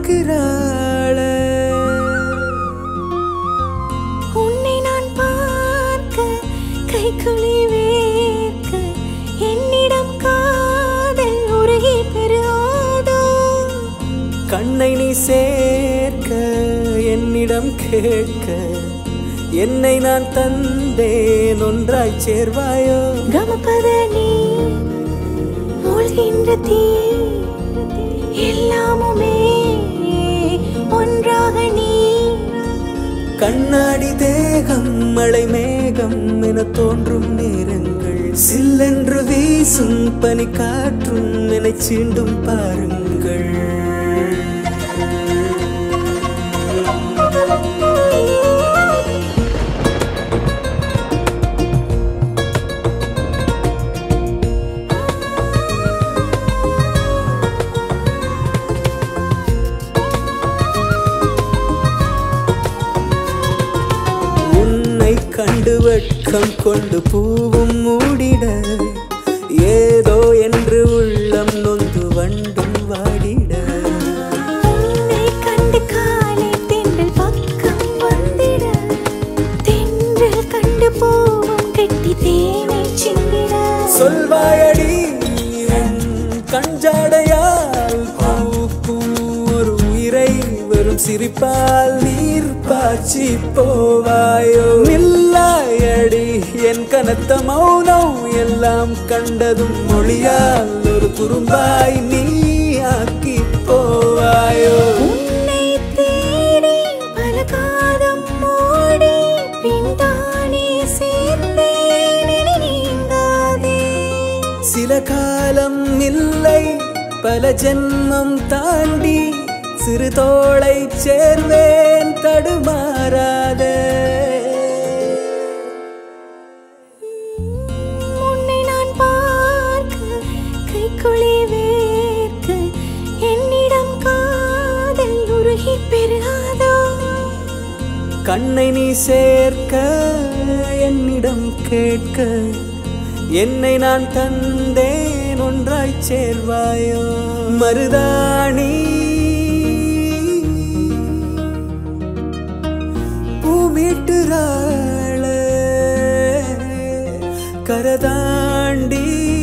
கேட்கிறாளே உன்னை நான் பார்க்க கைக்குழி வேர்க்க என்னிடம் காதல் உருகி பெருகாதோ கண்ணை நீ சேர்க்க என்னிடம் கேட்க என்னை நான் தந்தேன் ஒன்றாய் சேர்வாயோ கமபத நீ மூழ்கின்ற தீ எல்லாமுமே ஒன்றாக நீ கண்ணாடி தேகம் மழை மேகம் என தோன்றும் நேரங்கள் சில்லென்று வீசும் பனி காற்றும் என சீண்டும் பாருங்கள் உன்னை கண்டு வெட்கம் கொண்டு பூவும் மூடிட ஏதோ என்று உள்ளம் நொந்து வண்டும் வாடிட உன்னை கண்டு காலை தென்றல் பக்கம் வந்திட தென்றல் கண்டு போவும் கெட்டி தேனை சிந்திட சொல்வாயடி என் கஞ்சாடையால் பூக்கும் ஒரு உயிரை வெறும் சிரிப்பால் நீர் பாய்ச்சி போவாயோ நில்லாயடி என் கனத்த மௌனம் எல்லாம் கண்டதும் மொழியால் ஒரு குறும்பாய் நீ ஆக்கி போவாயோ உன்னை தேடி பல காதம் ஓடி பின்தானே சேர்ந்தேன் இனி நீங்காதே சில காலம் இல்லை பல ஜென்மம் தாண்டி சிறு தோளை சேர்வேன் தடுமாறாதே உன்னை நான் பார்க்க கைக்குழி வேர்க்க என்னிடம் காதல் உருகி பெருகாதோ கண்ணை நீ சேர்க்க என்னிடம் கேட்க என்னை நான் தந்தேன் ஒன்றாய் சேர்வாயோ மருதாணி பூமிட்டுறாளே கரதாண்டி